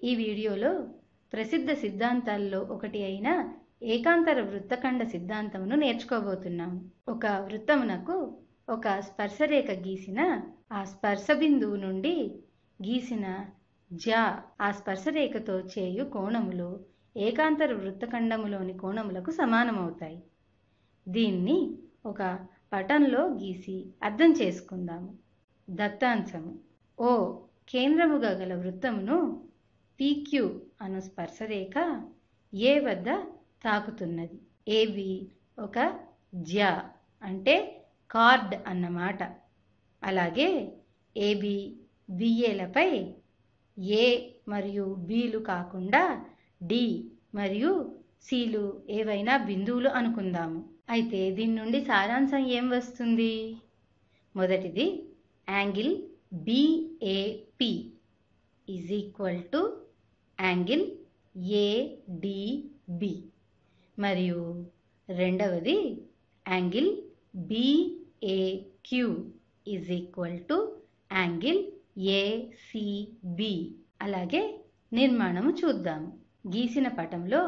ఈ వీడియోలో ప్రసిద్ధ సిద్ధాంతాల్లో ఒకటి అయిన ఏకాంతర వృత్తఖండ సిద్ధాంతమును నేర్చుకోబోతున్నాము ఒక వృత్తమునకు ఒక స్పర్శరేఖ గీసిన ఆ స్పర్శ బిందువు నుండి గీసిన జ ఆ స్పర్శరేఖతో చేయు కోణములు ఏకాంతర వృత్తఖండములోని కోణములకు సమానమవుతాయి దీన్ని ఒక పటంలో గీసి అర్థం చేసుకుందాము దత్తాంశము ఓ కేంద్రముగా గల వృత్తమును పీక్యూ అను స్పర్శరేఖ ఏ వద్ద తాకుతున్నది ఏబి ఒక జ్యా అంటే కార్డ్ అన్నమాట అలాగే ఏబి బిఏలపై ఏ మరియు బీలు కాకుండా డి మరియు సిలు ఏవైనా బిందువులు అనుకుందాము అయితే దీని నుండి సారాంశం ఏం వస్తుంది మొదటిది angle BAP is equal to angle ADB మరియు రెండవది angle BAQ is equal to angle ACB అలాగే నిర్మాణము చూద్దాము గీసిన పటంలో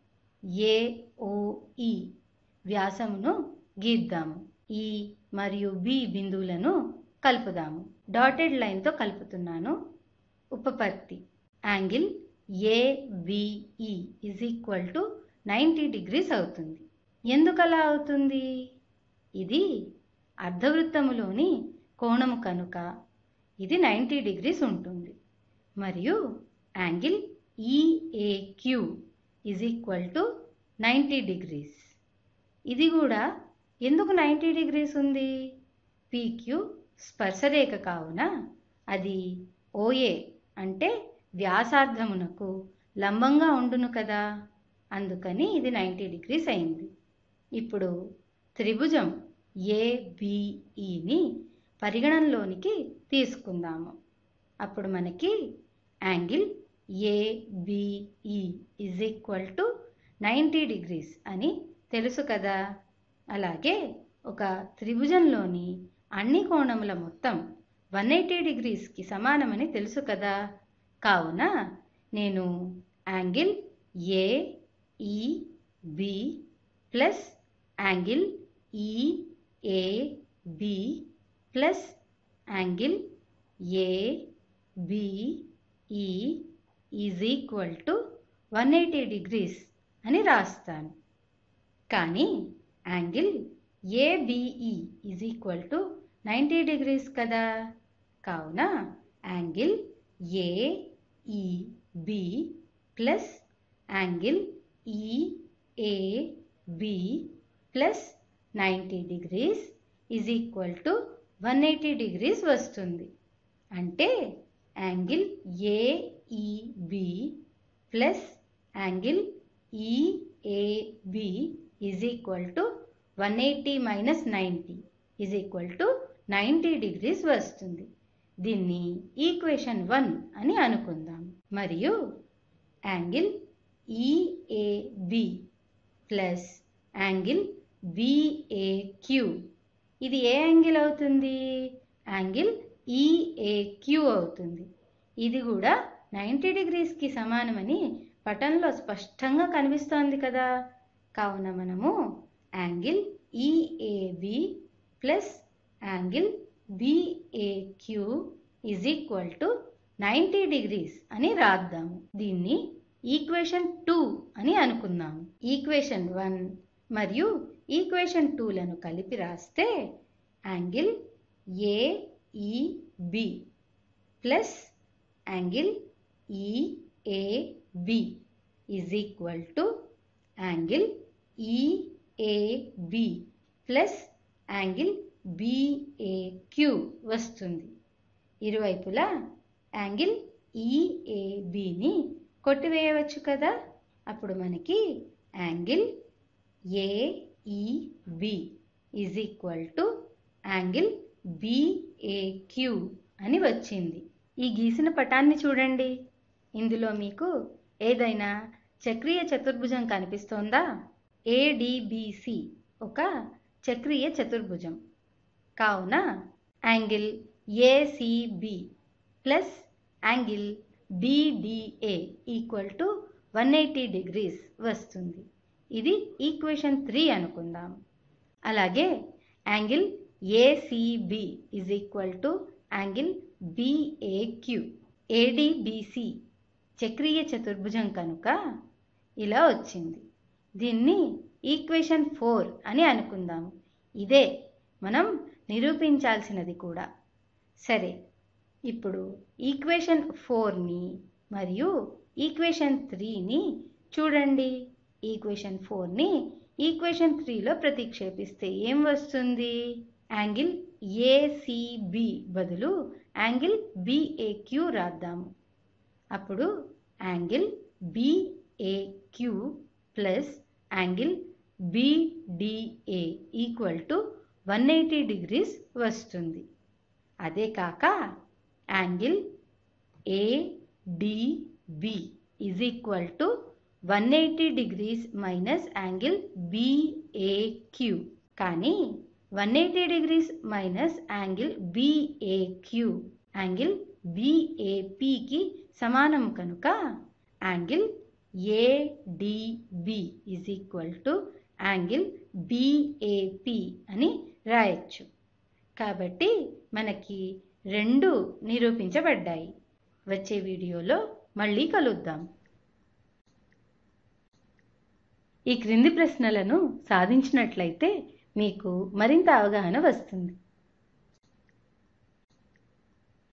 ఏఓఈ వ్యాసమును గీద్దాము ఈ మరియు బి బిందువులను కలుపుదాము డాటెడ్ లైన్తో కలుపుతున్నాను ఉపపత్తి angle ABE is equal to ninety degrees అవుతుంది ఎందుకు అలా అవుతుంది ఇది అర్ధవృత్తములోని కోణము కనుక ఇది నైంటీ డిగ్రీస్ ఉంటుంది మరియు angle EAQ is equal to ninety degrees ఇది కూడా ఎందుకు నైంటీ డిగ్రీస్ ఉంది పీక్యూ స్పర్శరేఖ కావున అది ఓఏ అంటే వ్యాసార్థమునకు లంబంగా ఉండును కదా అందుకని ఇది నైంటీ డిగ్రీస్ అయింది ఇప్పుడు త్రిభుజం ఏబిఈని పరిగణనలోనికి తీసుకుందాము అప్పుడు మనకి angle ABE is equal to ninety degrees అని తెలుసు కదా అలాగే ఒక త్రిభుజంలోని అన్ని కోణముల మొత్తం వన్ ఎయిటీ డిగ్రీస్కి సమానమని తెలుసు కదా కావున నేను angle AEB plus angle EAB plus angle ABE is equal to one eighty degrees అని రాస్తాను కానీ angle ABE is equal to ninety degrees కదా కావున angle AEB plus angle EAB plus ninety degrees is equal to one eighty degrees వస్తుంది అంటే angle AEB plus angle EAB is equal to one eighty minus ninety is equal to ninety degrees వస్తుంది దీన్ని equation one అని అనుకుందాం మరియు angle EAB plus angle BAQ ఇది ఏ angle అవుతుంది యాంగిల్ ఈఏక్యూ అవుతుంది ఇది కూడా నైంటీ డిగ్రీస్కి సమానమని పటంలో స్పష్టంగా కనిపిస్తోంది కదా కావున మనము angle EAB plus angle BAQ is equal to ninety degrees అని రాద్దాము దీన్ని ఈక్వేషన్ టూ అని అనుకుందాము ఈక్వేషన్ వన్ మరియు ఈక్వేషన్ టూలను కలిపి రాస్తే angle AEB plus angle EAB is equal to angle EAB plus angle BAQ వస్తుంది ఇరువైపులా యాంగిల్ ఈఏబిని కొట్టివేయవచ్చు కదా అప్పుడు మనకి angle AEB is equal to angle BAQ అని వచ్చింది ఈ గీసిన పటాన్ని చూడండి ఇందులో మీకు ఏదైనా చక్రీయ చతుర్భుజం కనిపిస్తోందా ఏడిబిసి ఒక చక్రీయ చతుర్భుజం కావున angle ACB plus angle BDA equal to one eighty degrees వస్తుంది ఇది ఈక్వేషన్ త్రీ అనుకుందాం అలాగే angle ACB is equal to angle BAQ ADBC చక్రీయ చతుర్భుజం కనుక ఇలా వచ్చింది దీన్ని ఈక్వేషన్ ఫోర్ అని అనుకుందాం ఇదే మనం నిరూపించాల్సినది కూడా సరే ఇప్పుడు ఈక్వేషన్ ఫోర్ని మరియు ఈక్వేషన్ త్రీని చూడండి ఈక్వేషన్ ఫోర్ని ఈక్వేషన్ త్రీలో ప్రతిక్షేపిస్తే ఏం వస్తుంది యాంగిల్ ఏసీబి బదులు యాంగిల్ బిఏక్యూ రాద్దాము అప్పుడు angle BAQ plus angle BDA equal to one eighty degrees వస్తుంది అదే కాక angle ADB is equal to one eighty degrees minus angle BAQ కానీ one eighty degrees minus angle BAQ angle బిఏపికి సమానం కనుక angle ADB is equal to angle BAP అని రాయొచ్చు కాబట్టి మనకి రెండు నిరూపించబడ్డాయి వచ్చే వీడియోలో మళ్ళీ కలుద్దాం ఈ క్రింది ప్రశ్నలను సాధించినట్లయితే మీకు మరింత అవగాహన వస్తుంది